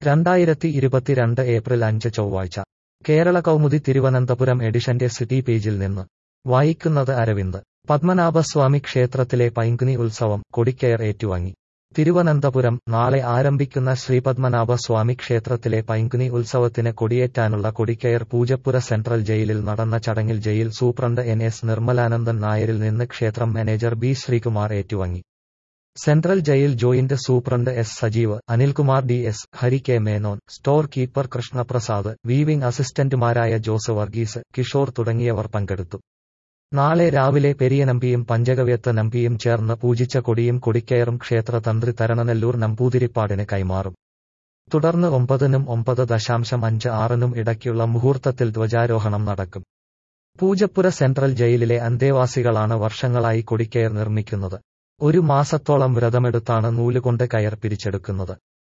രണ്ടായിരത്തി ഇരുപത്തിരണ്ട് ഏപ്രിൽ അഞ്ച് ചൊവ്വാഴ്ച കേരള കൗമുദി തിരുവനന്തപുരം എഡിഷന്റെ സിറ്റി പേജിൽ നിന്ന് വായിക്കുന്നത് അരവിന്ദ് പത്മനാഭസ്വാമി ക്ഷേത്രത്തിലെ പൈങ്കുനി ഉത്സവം കൊടിക്കയർ ഏറ്റുവാങ്ങി തിരുവനന്തപുരം നാളെ ആരംഭിക്കുന്ന ശ്രീപത്മനാഭസ്വാമി ക്ഷേത്രത്തിലെ പൈങ്കുനി ഉത്സവത്തിന് കൊടിയേറ്റാനുള്ള കൊടിക്കയർ പൂജപ്പുര സെൻട്രൽ ജയിലിൽ നടന്ന ചടങ്ങിൽ jail superintendent N S Nirmalanandan നായരിൽ നിന്ന് ക്ഷേത്രം മാനേജർ ബി ശ്രീകുമാർ ഏറ്റുവാങ്ങി central jail joint superintendent S Sajeev Anilkumar D S Hari K Menon store keeper Krishnaprasad weaving അസിസ്റ്റന്റുമാരായ ജോസ് വർഗീസ് കിഷോർ തുടങ്ങിയവർ പങ്കെടുത്തു നാളെ രാവിലെ പെരിയനമ്പിയും പഞ്ചഗവ്യത്ത് നമ്പിയും ചേർന്ന് പൂജിച്ച കൊടിയും കൊടിക്കയറും ക്ഷേത്ര തന്ത്രി തരണനെല്ലൂർ നമ്പൂതിരിപ്പാടിന് കൈമാറും തുടർന്ന് ഒമ്പതിനും ഒമ്പത് ദശാംശം അഞ്ച് ആറിനും ഇടയ്ക്കുള്ള മുഹൂർത്തത്തിൽ ധ്വജാരോഹണം നടക്കും പൂജപ്പുര സെൻട്രൽ ജയിലിലെ അന്തേവാസികളാണ് വർഷങ്ങളായി കൊടിക്കയർ നിർമ്മിക്കുന്നത് ഒരു മാസത്തോളം വ്രതമെടുത്താണ് നൂലുകൊണ്ട് കയർ പിരിച്ചെടുക്കുന്നത്